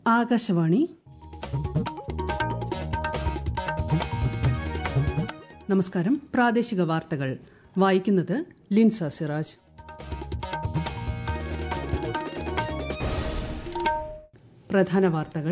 ആകാശവാണി നമസ്കാരം പ്രാദേശിക വാർത്തകൾ വായിക്കുന്നത് ലിൻസ സിറാജ് പ്രധാന വാർത്തകൾ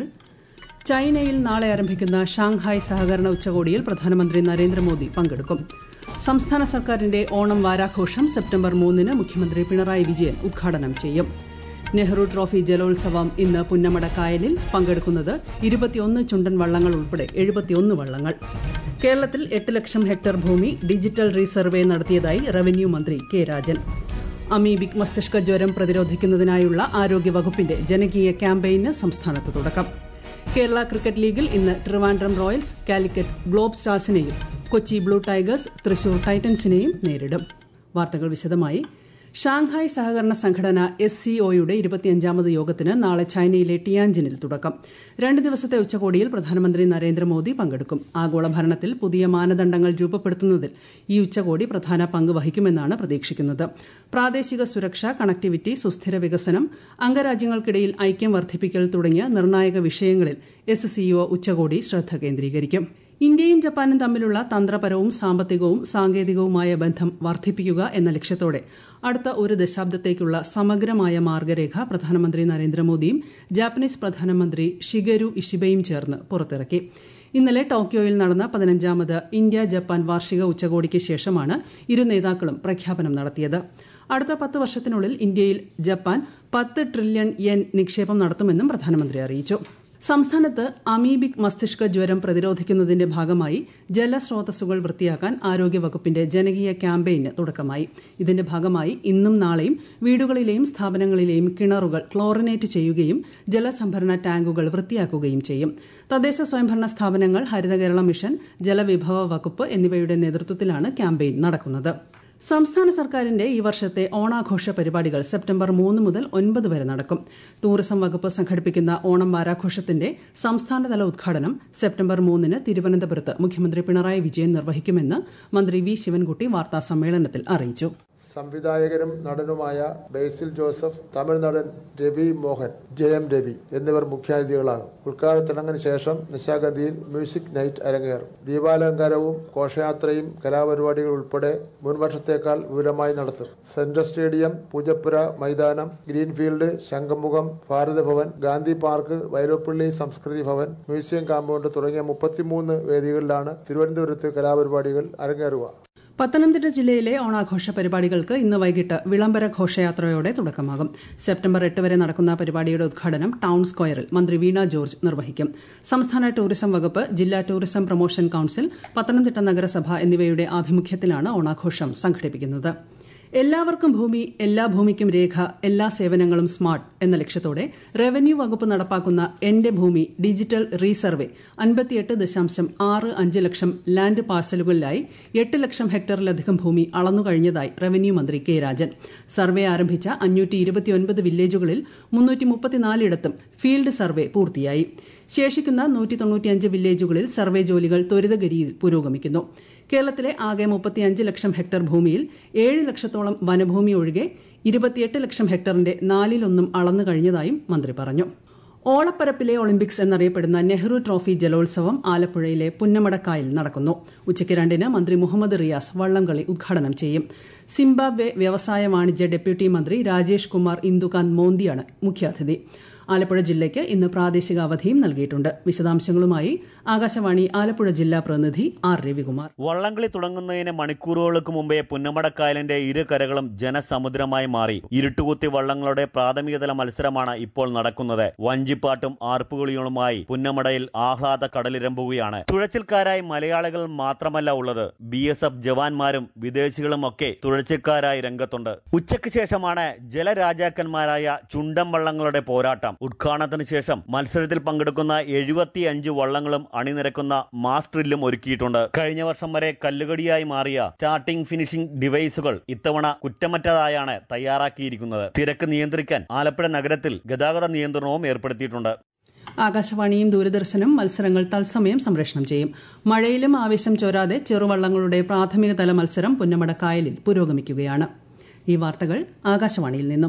ചൈനയിൽ നാളെ ആരംഭിക്കുന്ന ഷാങ്ഹായ് സഹകരണ ഉച്ചകോടിയിൽ പ്രധാനമന്ത്രി നരേന്ദ്രമോദി പങ്കെടുക്കും സംസ്ഥാന സർക്കാരിന്റെ ഓണം വാരാഘോഷം സെപ്റ്റംബർ മൂന്നിന് മുഖ്യമന്ത്രി പിണറായി വിജയൻ ഉദ്ഘാടനം ചെയ്യും നെഹ്റു ട്രോഫി ജലോത്സവം ഇന്ന് പുന്നമട കായലിൽ പങ്കെടുക്കുന്നത് ഇരുപത്തിയൊന്ന് ചുണ്ടൻ വള്ളങ്ങൾ ഉൾപ്പെടെ എഴുപത്തിയൊന്ന് വള്ളങ്ങൾ കേരളത്തിൽ എട്ട് ലക്ഷം ഹെക്ടർ ഭൂമി ഡിജിറ്റൽ റീസർവേ നടത്തിയതായി റവന്യൂ മന്ത്രി കെ രാജൻ അമീബിക് മസ്തിഷ്ക ജ്വരം പ്രതിരോധിക്കുന്നതിനായുള്ള ആരോഗ്യവകുപ്പിന്റെ ജനകീയ ക്യാമ്പയിന് സംസ്ഥാനത്ത് തുടക്കം കേരള ക്രിക്കറ്റ് ലീഗിൽ ഇന്ന് ട്രിവാൻഡ്രം റോയൽസ് കാലിക്കറ്റ് ഗ്ലോബ് സ്റ്റാർസിനെയും കൊച്ചി ബ്ലൂ ടൈഗേഴ്സ് തൃശൂർ ടൈറ്റൻസിനെയും നേരിടും വാർത്തകൾ വിശദമായി ഷാങ്ഹായ് സഹകരണ സംഘടന എസ് സിഒയുടെ ഇരുപത്തിയഞ്ചാമത് യോഗത്തിന് നാളെ ചൈനയിലെ ടിയാൻജിനിൽ തുടക്കം രണ്ട് ദിവസത്തെ ഉച്ചകോടിയിൽ പ്രധാനമന്ത്രി നരേന്ദ്രമോദി പങ്കെടുക്കും ആഗോള ഭരണത്തിൽ പുതിയ മാനദണ്ഡങ്ങൾ രൂപപ്പെടുത്തുന്നതിൽ ഈ ഉച്ചകോടി പ്രധാന പങ്ക് വഹിക്കുമെന്നാണ് പ്രതീക്ഷിക്കുന്നത് പ്രാദേശിക സുരക്ഷ കണക്ടിവിറ്റി സുസ്ഥിര വികസനം അംഗരാജ്യങ്ങൾക്കിടയിൽ ഐക്യം വർദ്ധിപ്പിക്കൽ തുടങ്ങിയ നിർണായക വിഷയങ്ങളിൽ എസ് സിഒ ഉച്ചകോടി ശ്രദ്ധ കേന്ദ്രീകരിക്കും ഇന്ത്യയും ജപ്പാനും തമ്മിലുള്ള തന്ത്രപരവും സാമ്പത്തികവും സാങ്കേതികവുമായ ബന്ധം വർദ്ധിപ്പിക്കുക എന്ന ലക്ഷ്യത്തോടെ അടുത്ത ഒരു ദശാബ്ദത്തേക്കുള്ള സമഗ്രമായ മാർഗരേഖ പ്രധാനമന്ത്രി നരേന്ദ്രമോദിയും ജാപ്പനീസ് പ്രധാനമന്ത്രി ഷിഗരു ഇഷിബയും ചേർന്ന് പുറത്തിറക്കി ഇന്നലെ ടോക്കിയോയിൽ നടന്ന പതിനഞ്ചാമത് ഇന്ത്യ ജപ്പാൻ വാർഷിക ഉച്ചകോടിക്ക് ശേഷമാണ് ഇരു നേതാക്കളും പ്രഖ്യാപനം നടത്തിയത് അടുത്ത പത്ത് വർഷത്തിനുള്ളിൽ ഇന്ത്യയിൽ ജപ്പാൻ പത്ത് ട്രില്യൺ യെൻ നിക്ഷേപം നടത്തുമെന്നും പ്രധാനമന്ത്രി അറിയിച്ചു സംസ്ഥാനത്ത് അമീബിക് മസ്തിഷ്ക ജ്വരം പ്രതിരോധിക്കുന്നതിന്റെ ഭാഗമായി ജലസ്രോതസ്സുകൾ വൃത്തിയാക്കാൻ ആരോഗ്യവകുപ്പിന്റെ ജനകീയ ക്യാമ്പയിന് തുടക്കമായി ഇതിന്റെ ഭാഗമായി ഇന്നും നാളെയും വീടുകളിലെയും സ്ഥാപനങ്ങളിലെയും കിണറുകൾ ക്ലോറിനേറ്റ് ചെയ്യുകയും ജലസംഭരണ ടാങ്കുകൾ വൃത്തിയാക്കുകയും ചെയ്യും തദ്ദേശ സ്വയംഭരണ സ്ഥാപനങ്ങൾ ഹരിതകേരള മിഷൻ ജലവിഭവ വകുപ്പ് എന്നിവയുടെ നേതൃത്വത്തിലാണ് ക്യാമ്പയിൻ നടക്കുന്നത് സംസ്ഥാന സർക്കാരിന്റെ ഈ വർഷത്തെ ഓണാഘോഷ പരിപാടികൾ സെപ്റ്റംബർ മൂന്ന് മുതൽ ഒൻപത് വരെ നടക്കും ടൂറിസം വകുപ്പ് സംഘടിപ്പിക്കുന്ന ഓണം വാരാഘോഷത്തിന്റെ സംസ്ഥാനതല ഉദ്ഘാടനം സെപ്റ്റംബർ മൂന്നിന് തിരുവനന്തപുരത്ത് മുഖ്യമന്ത്രി പിണറായി വിജയൻ നിർവഹിക്കുമെന്ന് മന്ത്രി വി ശിവൻകുട്ടി വാർത്താ സമ്മേളനത്തിൽ അറിയിച്ചു സംവിധായകനും നടനുമായ ബേസിൽ ജോസഫ് തമിഴ് നടൻ രവി മോഹൻ ജയം രവി എന്നിവർ മുഖ്യാതിഥികളാകും ഉദ്ഘാടന ചടങ്ങിന് ശേഷം നിശാഗന്ധിയിൽ മ്യൂസിക് നൈറ്റ് അരങ്ങേറും ദീപാലങ്കാരവും ഘോഷയാത്രയും കലാപരിപാടികൾ ഉൾപ്പെടെ മുൻവർഷത്തേക്കാൾ വിപുലമായി നടത്തും സെൻട്രൽ സ്റ്റേഡിയം പൂജപ്പുര മൈതാനം Greenfield Shankhumukham Bharat Bhavan Gandhi Park Vyloppilli Samskriti Bhavan museum compound തുടങ്ങിയ മുപ്പത്തിമൂന്ന് വേദികളിലാണ് തിരുവനന്തപുരത്ത് കലാപരിപാടികൾ അരങ്ങേറുക പത്തനംതിട്ട ജില്ലയിലെ ഓണാഘോഷ പരിപാടികൾക്ക് ഇന്ന് വൈകിട്ട് വിളംബര ഘോഷയാത്രയോടെ തുടക്കമാകും സെപ്റ്റംബർ എട്ട് വരെ നടക്കുന്ന പരിപാടിയുടെ ഉദ്ഘാടനം ടൌൺ സ്ക്വയറിൽ മന്ത്രി വീണ ജോർജ് നിർവഹിക്കും സംസ്ഥാന ടൂറിസം വകുപ്പ് ജില്ലാ ടൂറിസം പ്രൊമോഷൻ കൌൺസിൽ പത്തനംതിട്ട നഗരസഭ എന്നിവയുടെ ആഭിമുഖ്യത്തിലാണ് ഓണാഘോഷം സംഘടിപ്പിക്കുന്നത് എല്ലാവർക്കും ഭൂമി എല്ലാ ഭൂമിക്കും രേഖ എല്ലാ സേവനങ്ങളും സ്മാർട്ട് എന്ന ലക്ഷ്യത്തോടെ റവന്യൂ വകുപ്പ് നടപ്പാക്കുന്ന എന്റെ ഭൂമി ഡിജിറ്റൽ റീസർവേ അൻപത്തിയെട്ട് ദശാംശം ആറ് അഞ്ച് ലക്ഷം ലാൻഡ് പാർസലുകളിലായി എട്ട് ലക്ഷം ഹെക്ടറിലധികം ഭൂമി അളന്നുകഴിഞ്ഞതായി റവന്യൂ മന്ത്രി കെ രാജൻ സർവേ ആരംഭിച്ച അഞ്ഞൂറ്റി ഇരുപത്തിയൊൻപത് വില്ലേജുകളിൽ മുന്നൂറ്റി മുപ്പത്തിനാലിടത്തും ഫീൽഡ് സർവേ പൂർത്തിയായി ശേഷിക്കുന്ന നൂറ്റി തൊണ്ണൂറ്റിയഞ്ച് വില്ലേജുകളിൽ സർവേ ജോലികൾ ത്വരിതഗതിയിൽ പുരോഗമിക്കുന്നു കേരളത്തിലെ ആകെ മുപ്പത്തിയഞ്ച് ലക്ഷം ഹെക്ടർ ഭൂമിയിൽ ഏഴ് ലക്ഷത്തോളം വനഭൂമി ഒഴികെ ഇരുപത്തിയെട്ട് ലക്ഷം ഹെക്ടറിന്റെ നാലിലൊന്നും അളന്നു കഴിഞ്ഞതായും മന്ത്രി പറഞ്ഞു ഓളപ്പരപ്പിലെ ഒളിമ്പിക്സ് എന്നറിയപ്പെടുന്ന നെഹ്റു ട്രോഫി ജലോത്സവം ആലപ്പുഴയിലെ പുന്നമടക്കായിൽ നടക്കുന്നു ഉച്ചയ്ക്ക് രണ്ടിന് മന്ത്രി മുഹമ്മദ് റിയാസ് വള്ളംകളി ഉദ്ഘാടനം ചെയ്യും സിംബാബ്വെ വ്യവസായ വാണിജ്യ ഡെപ്യൂട്ടി മന്ത്രി രാജേഷ് കുമാർ ഇന്ദുകാന്ത് മോന്തിയാണ് മുഖ്യാതിഥി ആലപ്പുഴ ജില്ലയ്ക്ക് ഇന്ന് പ്രാദേശിക അവധിയും നൽകിയിട്ടുണ്ട് വിശദാംശങ്ങളുമായി ആകാശവാണി ആലപ്പുഴ ജില്ലാ പ്രതിനിധി ആർ രവികുമാർ വള്ളംകളി തുടങ്ങുന്നതിന് മണിക്കൂറുകൾക്ക് മുമ്പേ പുന്നമടക്കായലിന്റെ ഇരു കരകളും ജനസമുദ്രമായി മാറി ഇരുട്ടുകുത്തി വള്ളങ്ങളുടെ പ്രാഥമികതല മത്സരമാണ് ഇപ്പോൾ നടക്കുന്നത് വഞ്ചിപ്പാട്ടും ആർപ്പുകളികളുമായി പുന്നമടയിൽ ആഹ്ലാദ കടലിരമ്പുകയാണ് തുഴച്ചിൽക്കാരായി മലയാളികൾ മാത്രമല്ല ഉള്ളത് ബി എസ് എഫ് ജവാന്മാരും വിദേശികളും ഒക്കെ തുഴച്ചിൽക്കാരായി രംഗത്തുണ്ട് ഉച്ചയ്ക്ക് ശേഷമാണ് ജലരാജാക്കന്മാരായ ചുണ്ടൻ വള്ളങ്ങളുടെ പോരാട്ടം ഉദ്ഘാടനത്തിന് ശേഷം മത്സരത്തിൽ പങ്കെടുക്കുന്ന എഴുപത്തിയഞ്ച് വള്ളങ്ങളും അണിനിരക്കുന്ന മാസ് ഡ്രില്ലും ഒരുക്കിയിട്ടുണ്ട് കഴിഞ്ഞ വർഷം വരെ കല്ലുകടിയായി മാറിയ സ്റ്റാർട്ടിംഗ് ഫിനിഷിംഗ് ഡിവൈസുകൾ ഇത്തവണ കുറ്റമറ്റതായാണ് തയ്യാറാക്കിയിരിക്കുന്നത് തിരക്ക് നിയന്ത്രിക്കാൻ ആലപ്പുഴ നഗരത്തിൽ ഗതാഗത നിയന്ത്രണവും ഏർപ്പെടുത്തിയിട്ടുണ്ട് ആകാശവാണിയും ദൂരദർശനും മത്സരങ്ങൾ തത്സമയം സംപ്രേഷണം ചെയ്യും മഴയിലും ആവേശം ചോരാതെ ചെറുവള്ളങ്ങളുടെ പ്രാഥമിക തല മത്സരം പുന്നമട കായലിൽ പുരോഗമിക്കുകയാണ് ഈ വാർത്തകൾ ആകാശവാണിയിൽ നിന്നും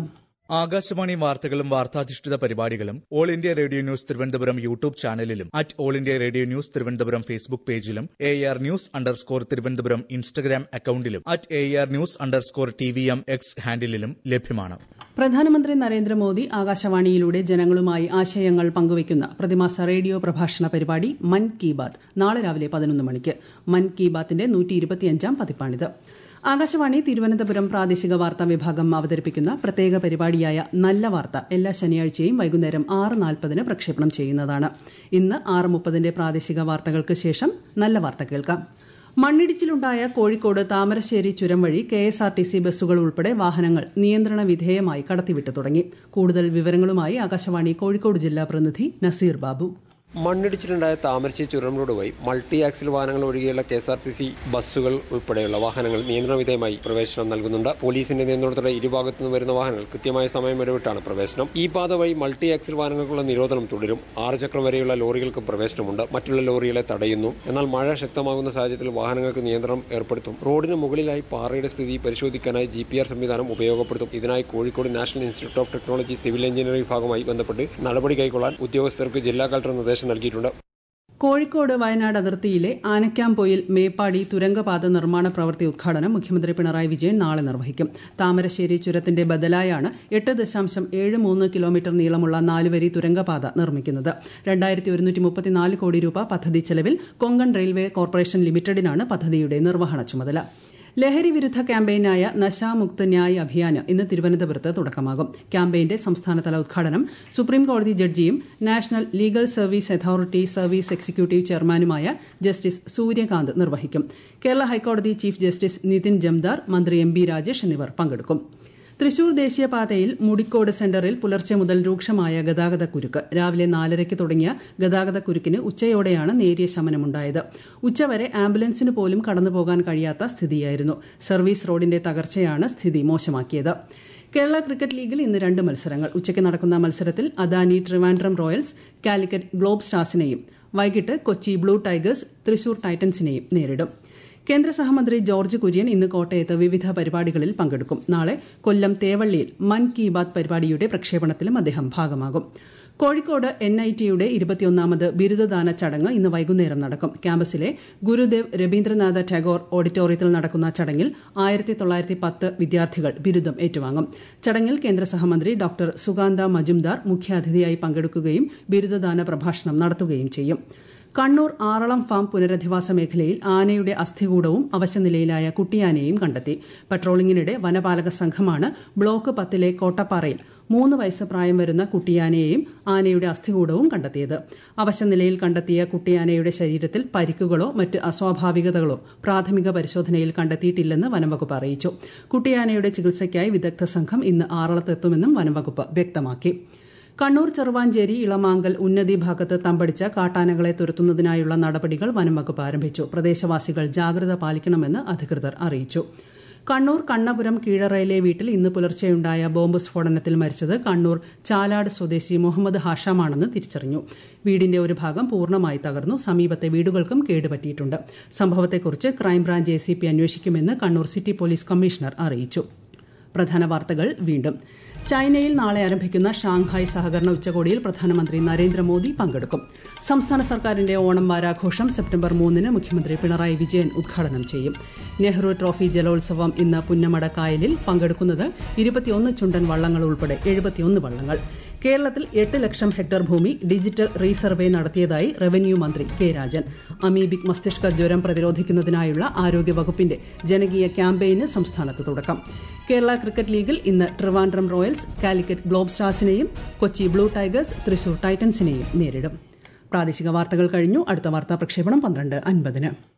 ആകാശവാണി വാർത്തകളും വാർത്താധിഷ്ഠിത പരിപാടികളും All India Radio news Thiruvananthapuram YouTube ചാനലിലും at All India Radio news Thiruvananthapuram Facebook പേജിലും A R news underscore Thiruvananthapuram Instagram അക്കൌണ്ടിലും at A R news underscore T V M X ഹാൻഡിലും ലഭ്യമാണ് പ്രധാനമന്ത്രി നരേന്ദ്രമോദി ആകാശവാണിയിലൂടെ ജനങ്ങളുമായി ആശയങ്ങൾ പങ്കുവയ്ക്കുന്ന പ്രതിമാസ റേഡിയോ പ്രഭാഷണ പരിപാടി മൻ കി ബാത് നാളെ രാവിലെ പതിനൊന്ന് മണിക്ക് മൻ കി ബാത്തിന്റെ നൂറ്റി ഇരുപത്തിയഞ്ചാം പതിപ്പാണിത് ആകാശവാണി തിരുവനന്തപുരം പ്രാദേശിക വാർത്താ വിഭാഗം അവതരിപ്പിക്കുന്ന പ്രത്യേക പരിപാടിയായ നല്ല വാർത്ത എല്ലാ ശനിയാഴ്ചയും വൈകുന്നേരം ആറ് നാൽപ്പതിന് പ്രക്ഷേപണം ചെയ്യുന്നതാണ് ഇന്ന് ആറ് മുപ്പതിന്റെ പ്രാദേശിക വാർത്തകൾക്ക് ശേഷം നല്ല വാർത്ത കേൾക്കാം മണ്ണിടിച്ചിലുണ്ടായ കോഴിക്കോട് താമരശ്ശേരി ചുരം വഴി K S R T C ബസ്സുകൾ ഉൾപ്പെടെ വാഹനങ്ങൾ നിയന്ത്രണ വിധേയമായി കടത്തിവിട്ടു തുടങ്ങി കൂടുതൽ വിവരങ്ങളുമായി ആകാശവാണി കോഴിക്കോട് ജില്ലാ പ്രതിനിധി നസീർ ബാബു മണ്ണിടിച്ചിലുണ്ടായ താമരശ്ശേരി ചുരം റോഡ് വഴി മൾട്ടി ആക്സിൽ വാഹനങ്ങൾ ഒഴികെയുള്ള K S R T C ബസ്സുകൾ ഉൾപ്പെടെയുള്ള വാഹനങ്ങൾ നിയന്ത്രണ വിധേയമായി പ്രവേശനം നൽകുന്നുണ്ട് പോലീസിന്റെ നിയന്ത്രണത്തോടെ ഇരുഭാഗത്തു നിന്ന് വരുന്ന വാഹനങ്ങൾ കൃത്യമായ സമയം ഇടവിട്ടാണ് പ്രവേശനം ഈ പാത വഴി മൾട്ടി ആക്സിൽ വാഹനങ്ങൾക്കുള്ള നിരോധനം തുടരും ആറ് ചക്രം വരെയുള്ള ലോറികൾക്ക് പ്രവേശനമുണ്ട് മറ്റുള്ള ലോറികളെ തടയുന്നു എന്നാൽ മഴ ശക്തമാകുന്ന സാഹചര്യത്തിൽ വാഹനങ്ങൾക്ക് നിയന്ത്രണം ഏർപ്പെടുത്തും റോഡിന് മുകളിലായി പാറയുടെ സ്ഥിതി പരിശോധിക്കാനായി ജി പി ആർ സംവിധാനം ഉപയോഗപ്പെടുത്തും ഇതിനായി Kozhikode National Institute of Technology civil engineering വിഭാഗവുമായി ബന്ധപ്പെട്ട് നടപടി കൈക്കൊള്ളാൻ ഉദ്യോഗസ്ഥർക്ക് ജില്ലാ കളക്ടർ നിർദ്ദേശം നൽകിയിട്ടുണ്ട് കോഴിക്കോട് വയനാട് അതിർത്തിയിലെ ആനക്കാംപൊയിൽ മേപ്പാടി തുരങ്കപാത നിർമ്മാണ പ്രവൃത്തി ഉദ്ഘാടനം മുഖ്യമന്ത്രി പിണറായി വിജയൻ നാളെ നിർവഹിക്കും താമരശ്ശേരി ചുരത്തിന്റെ ബദലായാണ് എട്ട് ദശാംശം ഏഴ് മൂന്ന് കിലോമീറ്റർ നീളമുള്ള നാലുവരി തുരങ്കപാത നിർമ്മിക്കുന്നത് രണ്ടായിരത്തി ഒരുന്നൂറ്റി മുപ്പത്തിനാല് കോടി രൂപ പദ്ധതി ചെലവിൽ കൊങ്കൺ റെയിൽവേ കോർപ്പറേഷൻ ലിമിറ്റഡിനാണ് പദ്ധതിയുടെ നിർവഹണ ചുമതല ലഹരി വിരുദ്ധ ക്യാമ്പയിനായ നശാമുക്ത് ന്യായ് അഭിയാന് ഇന്ന് തിരുവനന്തപുരത്ത് തുടക്കമാകും ക്യാമ്പയിന്റെ സംസ്ഥാനതല ഉദ്ഘാടനം സുപ്രീംകോടതി ജഡ്ജിയും National Legal Service Authority service executive ചെയർമാനുമായ ജസ്റ്റിസ് സൂര്യകാന്ത് നിർവഹിക്കും കേരള ഹൈക്കോടതി ചീഫ് ജസ്റ്റിസ് നിതിൻ ജംദാർ മന്ത്രി എം ബി രാജേഷ് എന്നിവർ പങ്കെടുക്കും തൃശൂർ ദേശീയപാതയിൽ മുടിക്കോട് സെന്ററിൽ പുലർച്ചെ മുതൽ രൂക്ഷമായ ഗതാഗതക്കുരുക്ക് രാവിലെ നാലരയ്ക്ക് തുടങ്ങിയ ഗതാഗതക്കുരുക്കിന് ഉച്ചയോടെയാണ് നേരിയ ശമനമുണ്ടായത് ഉച്ചവരെ ആംബുലൻസിന് പോലും കടന്നുപോകാൻ കഴിയാത്ത സ്ഥിതിയായിരുന്നു സർവീസ് റോഡിന്റെ തകർച്ചയാണ് സ്ഥിതി മോശമാക്കിയത് കേരള ക്രിക്കറ്റ് ലീഗിൽ ഇന്ന് രണ്ട് മത്സരങ്ങൾ ഉച്ചയ്ക്ക് നടക്കുന്ന മത്സരത്തിൽ അദാനി ട്രിവാൻഡ്രം റോയൽസ് കാലിക്കറ്റ് ഗ്ലോബ് സ്റ്റാർസിനെയും വൈകിട്ട് കൊച്ചി ബ്ലൂ ടൈഗേഴ്സ് തൃശൂർ ടൈറ്റൻസിനെയും നേരിടും കേന്ദ്ര സഹമന്ത്രി ജോർജ് കുര്യൻ ഇന്ന് കോട്ടയത്ത് വിവിധ പരിപാടികളിൽ പങ്കെടുക്കും നാളെ കൊല്ലം തേവള്ളിയിൽ മൻ കി ബാത് പരിപാടിയുടെ പ്രക്ഷേപണത്തിലും അദ്ദേഹം ഭാഗമാകും കോഴിക്കോട് എൻ ഐ ടിയുടെ ഇരുപത്തിയൊന്നാമത് ബിരുദദാന ചടങ്ങ് ഇന്ന് വൈകുന്നേരം നടക്കും ക്യാമ്പസിലെ ഗുരുദേവ് രവീന്ദ്രനാഥ ടാഗോർ ഓഡിറ്റോറിയത്തിൽ നടക്കുന്ന ചടങ്ങിൽ ആയിരത്തി തൊള്ളായിരത്തി പത്ത് വിദ്യാർത്ഥികൾ ബിരുദം ഏറ്റുവാങ്ങും ചടങ്ങിൽ കേന്ദ്ര സഹമന്ത്രി ഡോക്ടർ സുഗാന്ത മജുംദാർ മുഖ്യാതിഥിയായി പങ്കെടുക്കുകയും ബിരുദദാന പ്രഭാഷണം നടത്തുകയും ചെയ്യും കണ്ണൂർ ആറളം ഫാം പുനരധിവാസ മേഖലയിൽ ആനയുടെ അസ്ഥികൂടവും അവശനിലയിലായ കുട്ടിയാനയും കണ്ടെത്തി പട്രോളിംഗിനിടെ വനപാലക സംഘമാണ് ബ്ലോക്ക് പത്തിലെ കോട്ടപ്പാറയിൽ മൂന്ന് വയസ്സ് പ്രായം വരുന്ന കുട്ടിയാനയെയും ആനയുടെ അസ്ഥികൂടവും കണ്ടെത്തിയത് അവശനിലയിൽ കണ്ടെത്തിയ കുട്ടിയാനയുടെ ശരീരത്തിൽ പരിക്കുകളോ മറ്റ് അസ്വാഭാവികതകളോ പ്രാഥമിക പരിശോധനയിൽ കണ്ടെത്തിയിട്ടില്ലെന്ന് വനംവകുപ്പ് അറിയിച്ചു കുട്ടിയാനയുടെ ചികിത്സയ്ക്കായി വിദഗ്ധ സംഘം ഇന്ന് ആറളത്തെത്തുമെന്നും വനംവകുപ്പ് വ്യക്തമാക്കി കണ്ണൂർ ചെറുവാഞ്ചേരി ഇളമാങ്കൽ ഉന്നതി ഭാഗത്ത് തമ്പടിച്ച കാട്ടാനകളെ തുരത്തുന്നതിനായുള്ള നടപടികൾ വനംവകുപ്പ് ആരംഭിച്ചു പ്രദേശവാസികൾ ജാഗ്രത പാലിക്കണമെന്ന് അധികൃതർ അറിയിച്ചു കണ്ണൂർ കണ്ണപുരം കീഴറയിലെ വീട്ടിൽ ഇന്ന് പുലർച്ചെയുണ്ടായ ബോംബ് സ്ഫോടനത്തിൽ മരിച്ചത് കണ്ണൂർ ചാലാട് സ്വദേശി മുഹമ്മദ് ഹാഷാമാണെന്ന് തിരിച്ചറിഞ്ഞു വീടിന്റെ ഒരു ഭാഗം പൂർണ്ണമായി തകർന്നു സമീപത്തെ വീടുകൾക്കും കേടുപറ്റിയിട്ടുണ്ട് സംഭവത്തെക്കുറിച്ച് ക്രൈംബ്രാഞ്ച് എ സി പി അന്വേഷിക്കുമെന്ന് കണ്ണൂർ സിറ്റി പോലീസ് കമ്മീഷണർ അറിയിച്ചു പ്രധാന വാർത്തകൾ വീണ്ടും ചൈനയിൽ നാളെ ആരംഭിക്കുന്ന ഷാങ്ഹായ് സഹകരണ ഉച്ചകോടിയിൽ പ്രധാനമന്ത്രി നരേന്ദ്രമോദി പങ്കെടുക്കും സംസ്ഥാന സർക്കാരിന്റെ ഓണം വാരാഘോഷം സെപ്റ്റംബർ മൂന്നിന് മുഖ്യമന്ത്രി പിണറായി വിജയൻ ഉദ്ഘാടനം ചെയ്യും നെഹ്റു ട്രോഫി ജലോത്സവം ഇന്ന് പുന്നമട കായലിൽ പങ്കെടുക്കുന്നത് ഇരുപത്തിയൊന്ന് ചുണ്ടൻ വള്ളങ്ങൾ ഉൾപ്പെടെ എഴുപത്തിയൊന്ന് വള്ളങ്ങൾ കേരളത്തിൽ എട്ട് ലക്ഷം ഹെക്ടർ ഭൂമി ഡിജിറ്റൽ റീസർവേ നടത്തിയതായി റവന്യൂ മന്ത്രി കെ രാജൻ അമീബിക് മസ്തിഷ്ക ജ്വരം പ്രതിരോധിക്കുന്നതിനായുള്ള ആരോഗ്യവകുപ്പിന്റെ ജനകീയ ക്യാമ്പയിന് സംസ്ഥാനത്ത് തുടക്കം കേരള ക്രിക്കറ്റ് ലീഗിൽ ഇന്ന് ട്രിവാൻഡ്രം റോയൽസ് കാലിക്കറ്റ് ഗ്ലോബ് സ്റ്റാർസിനെയും കൊച്ചി ബ്ലൂ ടൈഗേഴ്സ് തൃശൂർ ടൈറ്റൻസിനെയും നേരിടും പ്രാദേശിക വാർത്തകൾ കഴിഞ്ഞു അടുത്ത വാർത്താ പ്രക്ഷേപണം പന്ത്രണ്ട് അൻപതിന്